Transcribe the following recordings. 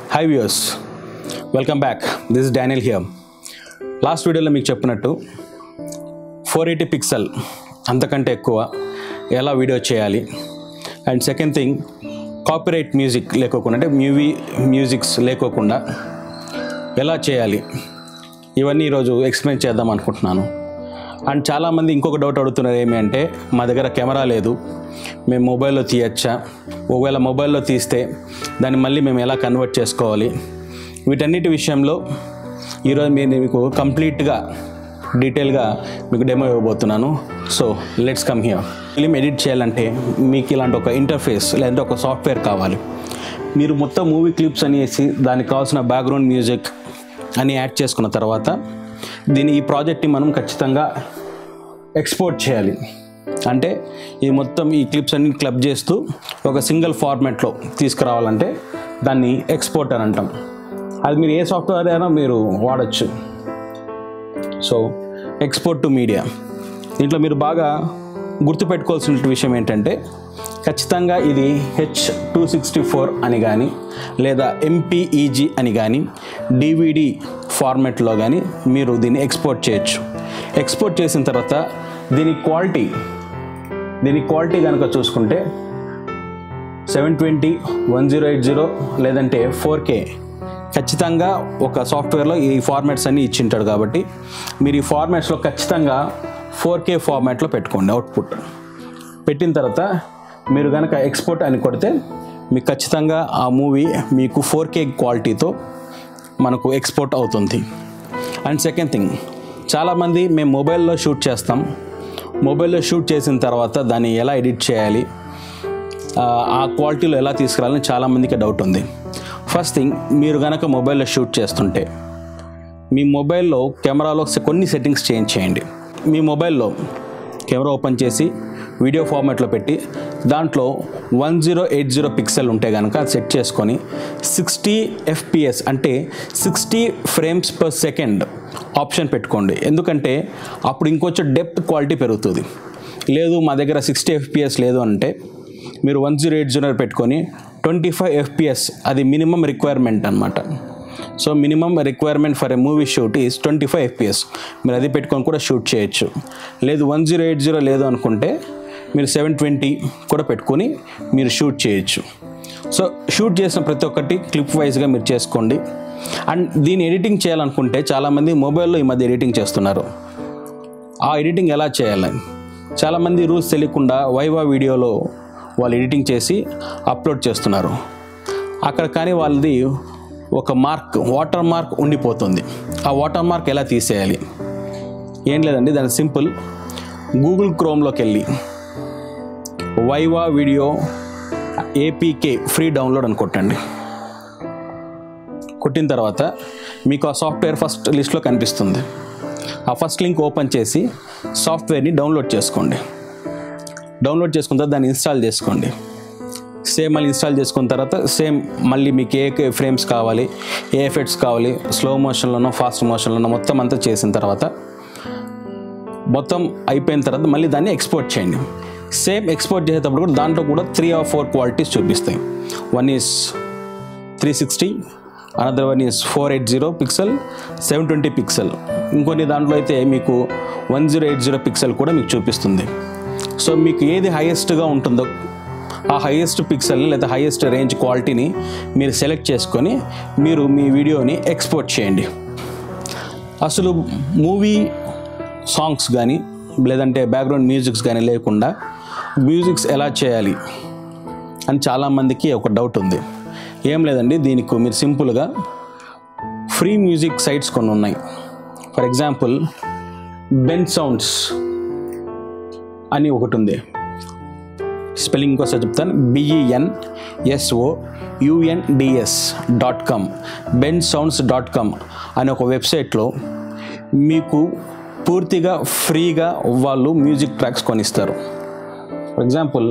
high views welcome back this Daniel here last వీడియోలో మీకు చెప్పినట్టు ఫోర్ ఎయిటీ పిక్సెల్ అంతకంటే ఎక్కువ ఎలా వీడియో చేయాలి and second thing copyright music లేకోకుండా అంటే మ్యూవీ మ్యూజిక్స్ లేకోకుండా ఎలా చేయాలి ఇవన్నీ ఈరోజు ఎక్స్ప్లెయిన్ చేద్దాం అనుకుంటున్నాను అండ్ చాలామంది ఇంకొక డౌట్ అడుగుతున్నారు ఏమి అంటే మా దగ్గర కెమెరా లేదు మేము మొబైల్లో తీయచ్చా ఒకవేళ మొబైల్లో తీస్తే దాన్ని మళ్ళీ మేము ఎలా కన్వర్ట్ చేసుకోవాలి వీటన్నిటి విషయంలో ఈరోజు నేను మీకు కంప్లీట్గా డీటెయిల్గా మీకు డెమో ఇవ్వబోతున్నాను so let's come here film edit చేయాలంటే మీకు ఇలాంటి ఒక ఇంటర్ఫేస్ లేదంటే ఒక సాఫ్ట్వేర్ కావాలి మీరు మొత్తం మూవీ క్లిప్స్ అనేసి దానికి కావాల్సిన బ్యాక్గ్రౌండ్ మ్యూజిక్ అని యాడ్ చేసుకున్న తర్వాత దీని ఈ ప్రాజెక్ట్ని మనం ఖచ్చితంగా ఎక్స్పోర్ట్ చేయాలి అంటే ఈ మొత్తం ఈ క్లిప్స్ అన్ని క్లబ్ చేస్తూ ఒక సింగిల్ ఫార్మాట్లో తీసుకురావాలంటే దాన్ని ఎక్స్పోర్ట్ అని అంటాం అది మీరు ఏ సాఫ్ట్వేర్ అయినా మీరు వాడచ్చు సో ఎక్స్పోర్ట్ టు మీడియా దీంట్లో మీరు బాగా గుర్తుపెట్టుకోవాల్సిన విషయం ఏంటంటే ఖచ్చితంగా ఇది హెచ్ టూ సిక్స్టీ ఫోర్ అని కానీ లేదా ఎంపీఈజీ అని కానీ డివిడి ఫార్మాట్లో కానీ మీరు దీన్ని ఎక్స్పోర్ట్ చేయొచ్చు ఎక్స్పోర్ట్ చేసిన తర్వాత దీని క్వాలిటీ దీని క్వాలిటీ కనుక చూసుకుంటే seven twenty one zero eight zero లేదంటే ఫోర్ కే ఖచ్చితంగా ఒక సాఫ్ట్వేర్లో ఈ ఫార్మాట్స్ అన్నీ ఇచ్చింటాడు కాబట్టి మీరు ఈ ఫార్మాట్స్లో ఖచ్చితంగా ఫోర్ కే ఫార్మాట్లో పెట్టుకోండి అవుట్పుట్ పెట్టిన తర్వాత మీరు కనుక ఎక్స్పోర్ట్ అని కొడితే మీకు ఖచ్చితంగా ఆ మూవీ మీకు ఫోర్ కే క్వాలిటీతో మనకు ఎక్స్పోర్ట్ అవుతుంది అండ్ సెకండ్ థింగ్ చాలామంది మేము మొబైల్లో షూట్ చేస్తాం మొబైల్లో షూట్ చేసిన తర్వాత దాన్ని ఎలా ఎడిట్ చేయాలి ఆ, ఆ క్వాలిటీలో ఎలా తీసుకురావాలని చాలామందికి డౌట్ ఉంది ఫస్ట్ థింగ్ మీరు కనుక మొబైల్లో షూట్ చేస్తుంటే మీ మొబైల్లో కెమెరాలో సె- కొన్ని సెట్టింగ్స్ చేంజ్ చేయండి మీ మొబైల్లో కెమెరా ఓపెన్ చేసి వీడియో ఫార్మాట్లో పెట్టి దాంట్లో one zero eight zero pixel ఉంటే కనుక అది సెట్ చేసుకొని సిక్స్టీ ఎఫ్పిఎస్ అంటే sixty frames per second option పెట్టుకోండి ఎందుకంటే అప్పుడు ఇంకొంచెం డెప్త్ క్వాలిటీ పెరుగుతుంది లేదు మా దగ్గర సిక్స్టీ ఎఫ్పిఎస్ లేదు అంటే మీరు వన్ జీరో ఎయిట్ జీరో పెట్టుకొని ట్వంటీ ఫైవ్ ఎఫ్పిఎస్ అది మినిమం రిక్వైర్మెంట్ అనమాట so minimum requirement for a movie shoot is twenty five FPS మీరు అది పెట్టుకొని కూడా షూట్ చేయొచ్చు లేదు వన్ జీరో ఎయిట్ జీరో లేదు అనుకుంటే మీరు సెవెన్ ట్వంటీ కూడా పెట్టుకొని మీరు షూట్ చేయొచ్చు సో షూట్ చేసిన ప్రతి ఒక్కటి క్లిప్ వైజ్గా మీరు చేసుకోండి అండ్ దీన్ని ఎడిటింగ్ చేయాలనుకుంటే చాలామంది మొబైల్లో ఈ మధ్య ఎడిటింగ్ చేస్తున్నారు ఆ ఎడిటింగ్ ఎలా చేయాలి చాలామంది రూల్స్ తెలియకుండా వైవా వీడియోలో వాళ్ళు ఎడిటింగ్ చేసి అప్లోడ్ చేస్తున్నారు అక్కడ కానీ వాళ్ళది ఒక మార్క్ వాటర్ మార్క్ ఉండిపోతుంది ఆ వాటర్ మార్క్ ఎలా తీసేయాలి ఏం లేదండి దాని సింపుల్ గూగుల్ క్రోమ్లోకి వెళ్ళి Viva video APK free download అని కొట్టండి కొట్టిన తర్వాత మీకు ఆ సాఫ్ట్వేర్ ఫస్ట్ లిస్ట్లో కనిపిస్తుంది ఆ ఫస్ట్ లింక్ ఓపెన్ చేసి సాఫ్ట్వేర్ని డౌన్లోడ్ చేసుకోండి డౌన్లోడ్ చేసుకున్న తర్వాత దాన్ని ఇన్స్టాల్ చేసుకోండి సేమ్ మళ్ళీ ఇన్స్టాల్ చేసుకున్న తర్వాత సేమ్ మళ్ళీ మీకు ఏ ఫ్రేమ్స్ కావాలి ఏ ఎఫెక్ట్స్ కావాలి స్లో మోషన్లోనో ఫాస్ట్ మోషన్లోనో మొత్తం అంతా చేసిన తర్వాత మొత్తం అయిపోయిన తర్వాత మళ్ళీ దాన్ని ఎక్స్పోర్ట్ చేయండి సేమ్ ఎక్స్పోర్ట్ చేసేటప్పుడు కూడా దాంట్లో కూడా త్రీ ఆర్ ఫోర్ క్వాలిటీస్ చూపిస్తాయి one is three sixty another one is four eight zero pixel seven twenty pixel ఇంకొన్ని దాంట్లో అయితే మీకు one zero eight zero pixel కూడా మీకు చూపిస్తుంది సో మీకు ఏది హైయెస్ట్గా ఉంటుందో ఆ హైయెస్ట్ పిక్సెల్ని లేదా హైయెస్ట్ రేంజ్ క్వాలిటీని మీరు సెలెక్ట్ చేసుకొని మీరు మీ వీడియోని ఎక్స్పోర్ట్ చేయండి అసలు మూవీ సాంగ్స్ కానీ లేదంటే బ్యాక్గ్రౌండ్ మ్యూజిక్స్ కానీ లేకుండా మ్యూజిక్స్ ఎలా చేయాలి అని చాలామందికి ఒక డౌట్ ఉంది ఏం లేదండి దీనికి మీరు సింపుల్గా ఫ్రీ మ్యూజిక్ సైట్స్ కొన్ని ఉన్నాయి ఫర్ ఎగ్జాంపుల్ బెన్ సౌండ్స్ అని ఒకటి ఉంది స్పెల్లింగ్ ఇంకోసారి చెప్తాను B E N S O U N D S dot com Ben sounds dot com అనే ఒక వెబ్సైట్లో మీకు పూర్తిగా ఫ్రీగా వాళ్ళు మ్యూజిక్ ట్రాక్స్ కొనిస్తారు ఫర్ ఎగ్జాంపుల్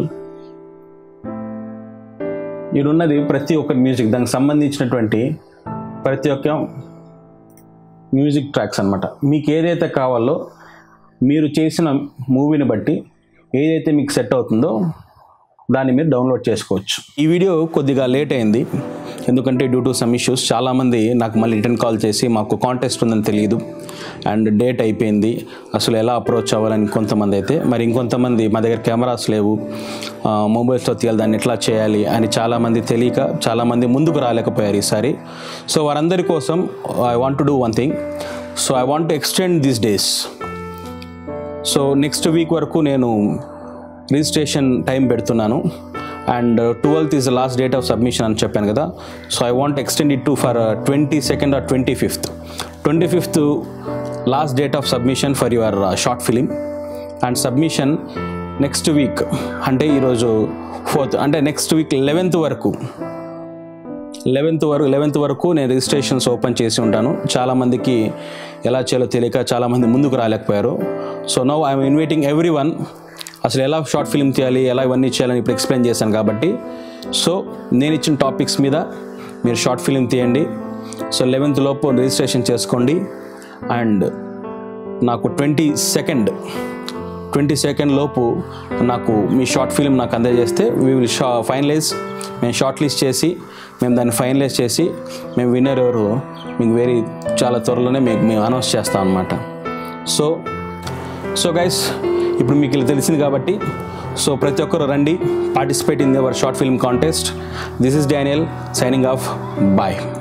ఈడున్నది ప్రతి ఒక్క మ్యూజిక్ దానికి సంబంధించినటువంటి ప్రతి ఒక్క మ్యూజిక్ ట్రాక్స్ అనమాట మీకు ఏదైతే కావాలో మీరు చేసిన మూవీని బట్టి ఏదైతే మీకు సెట్ అవుతుందో దాన్ని మీరు డౌన్లోడ్ చేసుకోవచ్చు ఈ వీడియో కొద్దిగా లేట్ అయింది ఎందుకంటే డ్యూ టు సమ్ ఇష్యూస్ చాలామంది నాకు మళ్ళీ రిటర్న్ కాల్ చేసి మాకు కాంటెస్ట్ ఉందని తెలియదు అండ్ డేట్ అయిపోయింది అసలు ఎలా అప్రోచ్ అవ్వాలని కొంతమంది అయితే మరి ఇంకొంతమంది మా దగ్గర కెమెరాస్ లేవు ఆ, మొబైల్స్లో తీయాలి దాన్ని ఎట్లా చేయాలి అని చాలామంది తెలియక చాలామంది ముందుకు రాలేకపోయారు ఈసారి సో వారందరి కోసం I want to do one thing so I want to extend these days so next week వరకు నేను రిజిస్ట్రేషన్ టైం పెడుతున్నాను and twelfth is the last date of submission అని చెప్పాను కదా so I want extend it to for twenty second or twenty fifth twenty fifth last date of submission for your short film and submission next week అంటే ఈరోజు fourth అంటే next week eleventh వరకు eleventh వరకు eleventh వరకు నేను registrations open చేసి ఉంటాను చాలామందికి ఎలా చేయాలో తెలియక చాలామంది ముందుకు రాలేకపోయారు so no I'm inviting every one అసలు ఎలా షార్ట్ ఫిల్మ్ తీయాలి ఎలా ఇవన్నీ చేయాలని ఇప్పుడు ఎక్స్ప్లెయిన్ చేశాను కాబట్టి సో నేను ఇచ్చిన టాపిక్స్ మీద మీరు షార్ట్ ఫిల్మ్ తీయండి సో లెవెన్త్ లోపు రిజిస్ట్రేషన్ చేసుకోండి అండ్ నాకు ట్వంటీ సెకండ్ ట్వంటీ సెకండ్ లోపు నాకు మీ షార్ట్ ఫిల్మ్ నాకు అందజేస్తే వీ విల్ షా ఫైనలైజ్ మేము షార్ట్ లిస్ట్ చేసి మేము దాన్ని ఫైనలైజ్ చేసి మేము విన్నర్ ఎవరు మీకు వెరీ చాలా త్వరలోనే మీకు మేము అనౌన్స్ చేస్తాం అనమాట సో సో గైస్ ఇప్పుడు మీకు ఇలా తెలిసింది కాబట్టి సో ప్రతి ఒక్కరు రండి participate in your short film contest this is Daniel signing off bye